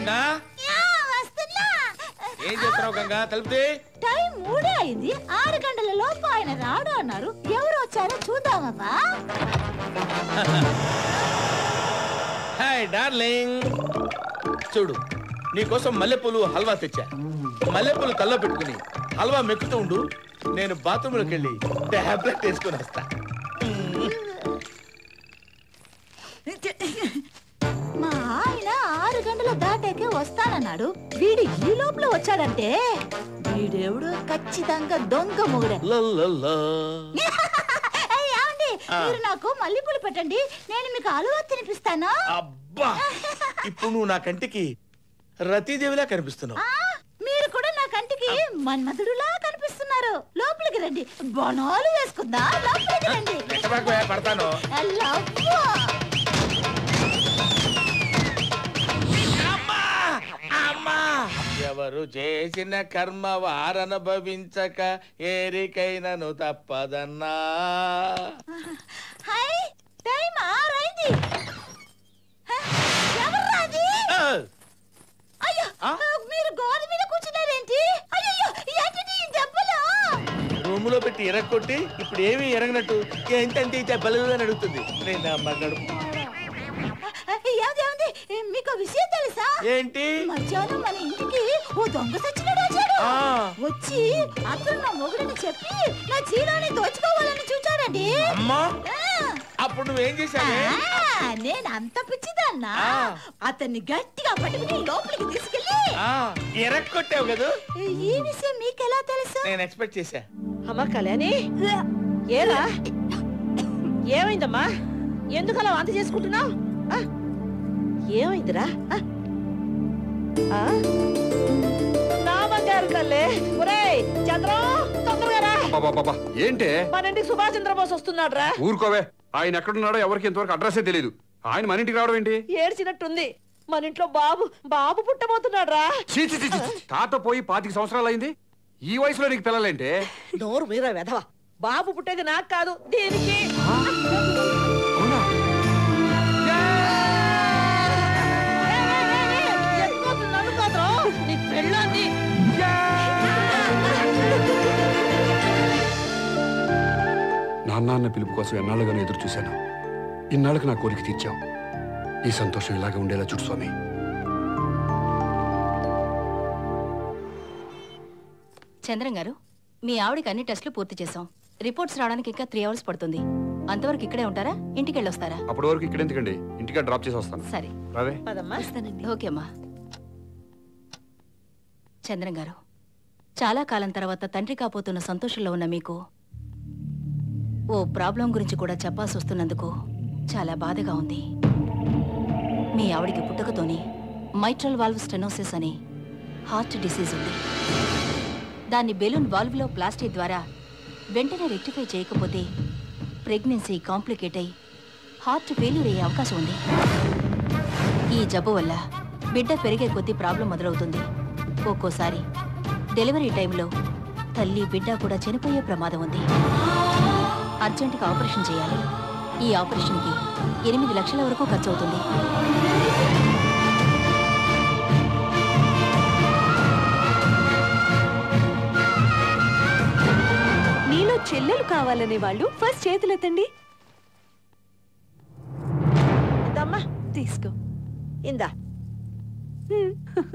Ganga yeah, వస్తున్నా ఏం చేస్తున్నావు గంగా తలుపుతే టైం మూడే అయింది ఆరు గంటల లోపు ఆయన రాడు అన్నారు ఎవరు వచ్చారో చూద్దామబ్బా హాయ్ డార్లింగ్ చూడు నీకోసం మల్లెపూలు హల్వా తెచ్చా మల్లెపూలు కల్లో పెట్టుకుని హల్వా మెక్కుతూ ఉండు నేను బాత్రూంలోకి వెళ్ళి టాబ్లెట్ వేసుకుని వస్తా మా ఆయన ఆరు గంటలు దాటాకే వస్తానన్నాడు వీడు ఈ లోపల వచ్చాడంటే వీడెవడు ఖచ్చితంగా దొంగ మొగుడే లల్లల్లా. ఏయ్, ఏమండి ఆ. మీరు నాకు మల్లెపూలు పెట్టండి నేను మీకు అలువా తినిపిస్తాను అబ్బా ఇప్పుడు నువ్వు నా కంటికి రతీదేవిలా కనిపిస్తున్నావు ఆ, మీరు కూడా నా కంటికి మన్మధుడులా కనిపిస్తున్నారు లోపలికి రండి బొనాలు వేసుకుందా లోపలికి రండి ఎక్కబాకు పడతాను లవ్వు. అమ్మా! అమ్మా! ఎవరు చేసిన కర్మ వారనుభవించక ఏరికైనను తప్పదన్నా హాయ్ టైం ఆరైంది హ, ఎవర్రా అది? ఆ! అయ్యో ఆ? మీరు గోడ మీద కూర్చున్నారేంటి అయ్యో ఏంటి ఈ దెబ్బలు రూమ్ లో పెట్టి ఎరగొట్టి ఇప్పుడు ఏమీ ఎరగనట్టు ఏంటంటే ఈ దెబ్బలు అని అడుగుతుంది నేను అమ్మ గడుపు ఏమిటి ఏమిటి మీకు విషయం తెలుసా ఏంటి మధ్యాహ్నం మన ఇంటికి ఓ దొంగ సచ్చినాడు వచ్చాడు ఆ. వచ్చి అతను నా మొగుడని చెప్పి నా చీరాన్ని దోచుకోవాలని చూచాడండి అమ్మా ఆ. అప్పుడు నువ్వేం చేశావే ఆ, నేను అంత పిచ్చిదన్నా ఆ. అతన్ని గట్టిగా పట్టుకుని లోపలికి తీసుకెళ్ళి ఆ, ఎరగొట్టావు కదా ఈ విషయం మీకెలా తెలుసు నేను ఎక్స్పెక్ట్ చేశా అమ్మా కళ్యాణి ఏరా ఏమైందమ్మా ఎందుకు అలా వాంతి చేసుకుంటున్నావు ఏమైందిరా ఆ? ఆ? నా బంగారు తల్లే ఒరేయ్ చంద్రం తొందరగా రా బాబా ఏంటే మన ఇంటికి సుభాష్ చంద్రబోస్ వస్తున్నాడు రా ఊరుకోవే ఆయన ఎక్కడున్నాడో ఎవరికి ఇంతవరకు అడ్రస్సే తెలియదు ఆయన మన ఇంటికి రావడం ఏంటి ఏడ్చినట్టుంది మన ఇంట్లో బాబు బాబు పుట్టబోతున్నాడు రా చీ, చీ, చీ, చీ, చీ. తాత పోయి పాతిక సంవత్సరాలు అయింది ఈ వయసులో నీకు పిల్లలేంటే నోరు మీరా వెధవ బాబు పుట్టేది నాకు కాదు దీనికి అవునా ఎత్తుకోతుంది నన్ను కాదురా నీ పెళ్ళాన్ని నాన్న అన్న పిలుపు కోసం ఎన్నాళ్ళుగానో ఎదురు చూశాను ఇన్నాళ్ళకి నా కోరిక తీర్చావు ఈ సంతోషం ఇలాగే ఉండేలా చూడు స్వామి చంద్రం గారు మీ ఆవిడకి అన్ని టెస్టులు పూర్తి చేశాం రిపోర్ట్స్ రావడానికి ఇంకా త్రీ అవర్స్ పడుతుంది అంతవరకు ఇక్కడే ఉంటారా ఇంటికి వెళ్ళొస్తారా అప్పటి వరకు ఇక్కడ ఎందుకండి ఇంటికి డ్రాప్ చేసి వస్తాను సరే రావే పదమ్మా ఓకే అమ్మా చంద్రం గారు చాలా కాలం తర్వాత తండ్రి కాపోతున్న సంతోషంలో ఉన్న మీకు ఓ ప్రాబ్లం గురించి కూడా చెప్పాల్సి వస్తున్నందుకు చాలా బాధగా ఉంది మీ ఆవిడికి పుట్టుకతోనే మైట్రల్ వాల్వ్ స్టెనోసిస్ అని హార్ట్ డిసీజ్ ఉంది దాన్ని బెలూన్ వాల్వ్లో ప్లాస్టిక్ ద్వారా వెంటనే రెక్టిఫై చేయకపోతే ప్రెగ్నెన్సీ కాంప్లికేట్ అయి హార్ట్ ఫెయిల్యూర్ అయ్యే అవకాశం ఉంది ఈ జబ్బు వల్ల బిడ్డ పెరిగే కొద్దీ ప్రాబ్లం మొదలవుతుంది ఒక్కోసారి డెలివరీ టైంలో తల్లి బిడ్డ కూడా చనిపోయే ప్రమాదం ఉంది అర్జెంటుగా ఆపరేషన్ చేయాలి ఈ ఆపరేషన్కి ఎనిమిది లక్షల వరకు ఖర్చు అవుతుంది నీలో చెల్లెలు కావాలనే వాళ్ళు ఫస్ట్ చేతులెత్తండి ఇదమ్మా తీసుకో ఇందా హ్మ్.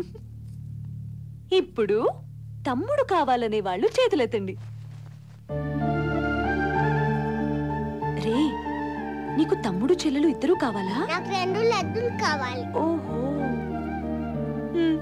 ఇప్పుడు తమ్ముడు కావాలనే వాళ్ళు చేతులెత్తండి రే నీకు తమ్ముడు చెల్లెలు ఇద్దరూ కావాలా నాకు రెండు లడ్డూలు కావాలి ఓహో హ్మ్.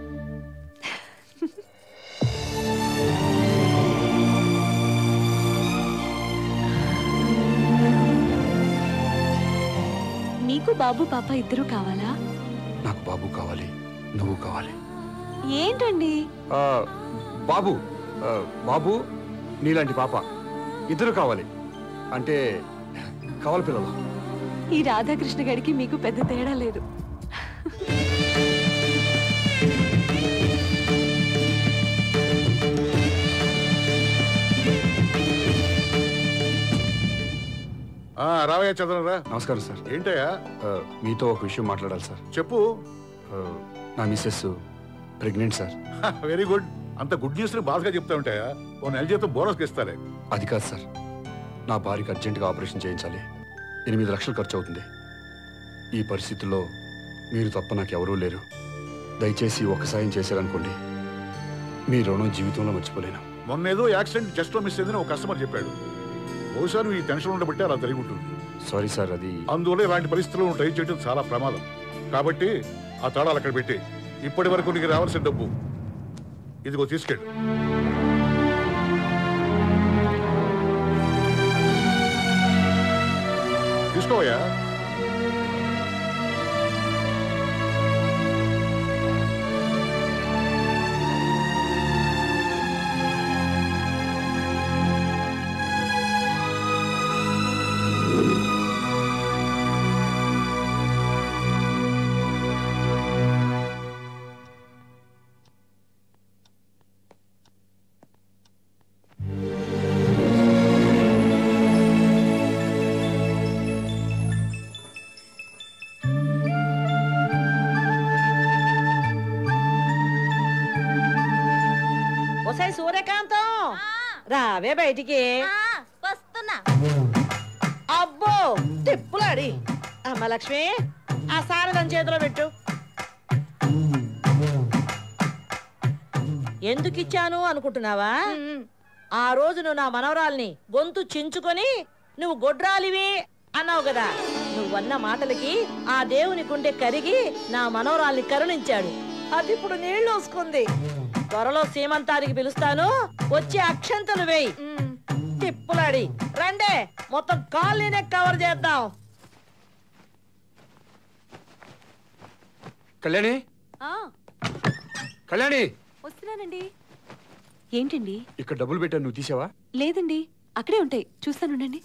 నీకు బాబు పాప ఇద్దరు కావాలా నాకు బాబు కావాలి నువ్వు కావాలి ఏంటండి ఆ, బాబు ఆ, బాబు నీలాంటి పాప ఇద్దరు కావాలి అంటే కావాలి పిల్లలు ఈ రాధాకృష్ణ గారికి మీకు పెద్ద తేడా లేదు ఆ, రావయ్య చంద్రరా నమస్కారం సార్ ఏంటయ్యా ఆ, మీతో ఒక విషయం మాట్లాడాలి సార్ చెప్పు ఆ, నా missus pregnant sir very good అంత గుడ్ న్యూస్ ని బాధగా చెప్తా ఉంటాయా ఓ నెల జీతం బోనస్ ఇస్తాలే అది కాదు సార్ నా భార్యకి అర్జెంటుగా ఆపరేషన్ చేయించాలి ఎనిమిది లక్షలు ఖర్చు అవుతుంది ఈ పరిస్థితుల్లో మీరు తప్ప నాకు ఎవరూ లేరు దయచేసి ఒక్క సాయం చేశారనుకోండి మీ రుణం జీవితంలో మర్చిపోలేను మొన్న ఏదో యాక్సిడెంట్ జస్ట్ లో మిస్ అయిందని ఒక కస్టమర్ చెప్పాడు బహుశా నువ్వు ఈ టెన్షన్ ఉండబట్టి అలా జరిగి ఉంటుంది సారీ సార్ అది అందువల్ల ఇలాంటి పరిస్థితుల్లో నువ్వు ట్రై చేయడం చాలా ప్రమాదం కాబట్టి ఆ తాళాలు అక్కడ పెట్టి ఇప్పటి వరకు నీకు రావాల్సిన డబ్బు ఇదిగో తీసుకెళ్ళు తీసుకోవయ్యా ఒసై సూర్యకాంతం రావే బయటికి వస్తున్నా అబ్బో తిప్పులాడి అమ్మ లక్ష్మి ఆ సారథం చేతిలో పెట్టు ఎందుకు ఇచ్చాను అనుకుంటున్నావా ఆ రోజు నువ్వు నా మనవరాల్ని గొంతు చించుకొని నువ్వు గొడ్రాలివి అన్నావు కదా నువ్వన్న మాటలకి ఆ దేవుని గుండె కరిగి నా మనవరాల్ని కరుణించాడు అది ఇప్పుడు నీళ్లు వసుకుంది త్వరలో సీమంతానికి పిలుస్తాను వచ్చి అక్షంతలు వేయి తిప్పులాడి రండే మొత్తం కాలనీనే కవర్ చేద్దాం కళ్యాణి కళ్యాణి వస్తున్నానండి ఏంటండి ఇక్కడ డబ్బులు పెట్టాను నువ్వు తీసావా లేదండి అక్కడే ఉంటాయి చూస్తానుండండి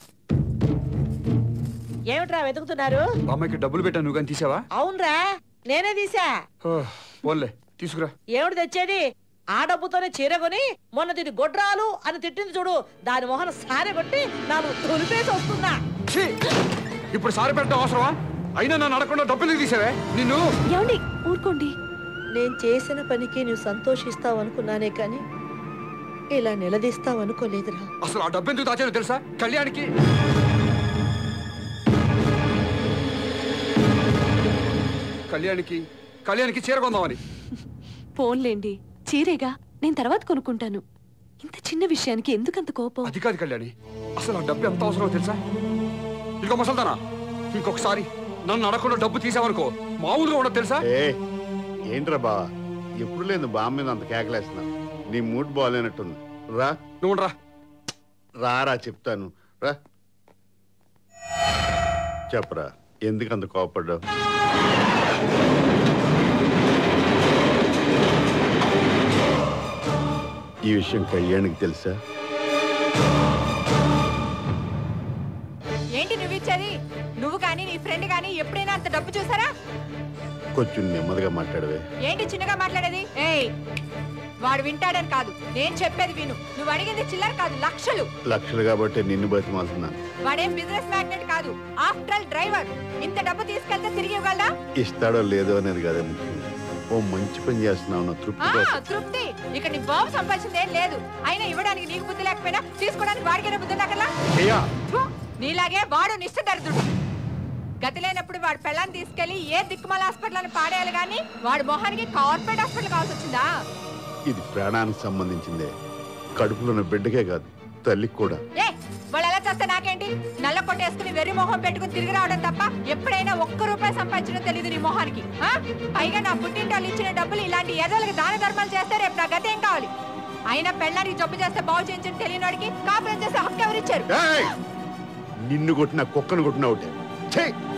ఏమిట్రా వెతుకుతున్నారు బామ్మకి డబ్బులు పెట్టాను నువ్వు కానీ తీసావా అవునరా నేనే తీసా ఓ, పోన్లే తీసుకురా ఏమిటి తెచ్చేది ఆ డబ్బుతోనే చీర కొని మొన్న దీని గొడ్రాలు అని తిట్టింది చూడు దాని మొహన సారె కొట్టి నాకు తొలిపేసి వస్తున్నా ఛీ! ఇప్పుడు సారి పెట్టడం అవసరమా అయినా నన్ను అడగకుండా డబ్బులు ఎందుకు తీసావే నిన్ను ఏమండి ఊరుకోండి నేను చేసిన పనికి నువ్వు సంతోషిస్తావు అనుకున్నానే కానీ ఇలా నిలదీస్తావు అనుకోలేదురా అసలు ఆ డబ్బు ఎందుకు దాచానో తెలుసా కళ్యాణికి కళ్యాణికి కళ్యాణికి చీర కొందామని ఫోన్లేండి చీరేగా నేను తర్వాత కొనుక్కుంటాను ఇంత చిన్న విషయానికి ఎందుకంత కోపం అది కాదు కళ్యాణి అసలు ఆ డబ్బు ఎంత అవసరమో తెలుసా ఇంకో ముసల్దానా ఇంకొకసారి నన్ను అడగకుండా డబ్బు తీసావనుకో మామూలుగా ఉండదు తెలుసా ఏ ఏంట్రా బా ఎప్పుడు లేదు బామ్మ మీద అంత కేకలేస్తున్నా నీ మూడ్ బాగాలేనట్టుంది రా నువ్వు రా రారా చెప్తాను రా చెప్పరా ఎందుకు అంత కోపడ్డావు ఈ విషయం కళ్యాణికి తెలుసా ఏంటి నువ్వు ఇచ్చేది నువ్వు కానీ నీ ఫ్రెండ్ కానీ ఎప్పుడైనా అంత డబ్బు చూసారా కొంచెం నెమ్మదిగా మాట్లాడవే ఏంటి చిన్నగా మాట్లాడేది ఏయ్ వాడు వింటాడని కాదు నేను చెప్పేది విను నువ్వు అడిగింది చిల్లర కాదు లక్షలు లక్షలు కాబట్టి నిన్ను బతిమాలుతున్నాను వాడేం బిజినెస్ మ్యాగ్నెట్ కాదు ఆఫ్టర్ ఆల్ డ్రైవర్ ఇంత డబ్బు తీసుకెళ్తే తిరిగి ఇవ్వగలరా ఇస్తాడో లేదో అనేది కదా ముఖ్యం ఓ మంచి పని చేస్తున్నావు నా తృప్తి ఆ, కోసం తృప్తి ఇక్కడ నీ బాబు సంపాదించింది ఏం లేదు అయినా ఇవ్వడానికి నీకు బుద్ధి లేకపోయినా తీసుకోవడానికి వాడికైనా బుద్ధి లేకలా అయ్యా థు, నీలాగే వాడు నిష్ఠదరిద్రుడు గతి లేనప్పుడు వాడు పెళ్ళాన్ని తీసుకెళ్లి ఏ దిక్కుమాల హాస్పిటల్ అని పాడేయాలి కానీ వాడి మొహానికి కార్పొరేట్ హాస్పిటల్ కావాల్సి వచ్చిందా ఇది ప్రాణానికి సంబంధించిందే కడుపులో ఉన్న బిడ్డకే కాదు తల్లికి కూడా ఏ వాళ్ళు ఎలా చేస్తే నాకేంటి నల్ల కొట్టేసుకుని వెర్రి మొహం పెట్టుకుని తిరిగి రావడం తప్ప ఎప్పుడైనా ఒక్క రూపాయి సంపాదించడం తెలియదు నీ మొహానికి ఆ? పైగా నా పుట్టింటి వాళ్ళు ఇచ్చిన డబ్బులు ఇలాంటి ఏదోలకి దాన ధర్మాలు చేస్తే రేపు నా గతి ఏం కావాలి అయినా పెళ్ళానికి జబ్బు చేస్తే బాగు చేయించని తెలియనోడికి కాపురం చేసే హక్కు ఎవరిచ్చారు ఏయ్! నిన్ను కొట్టిన కుక్కను కొట్టిన ఒకటే ఛీ!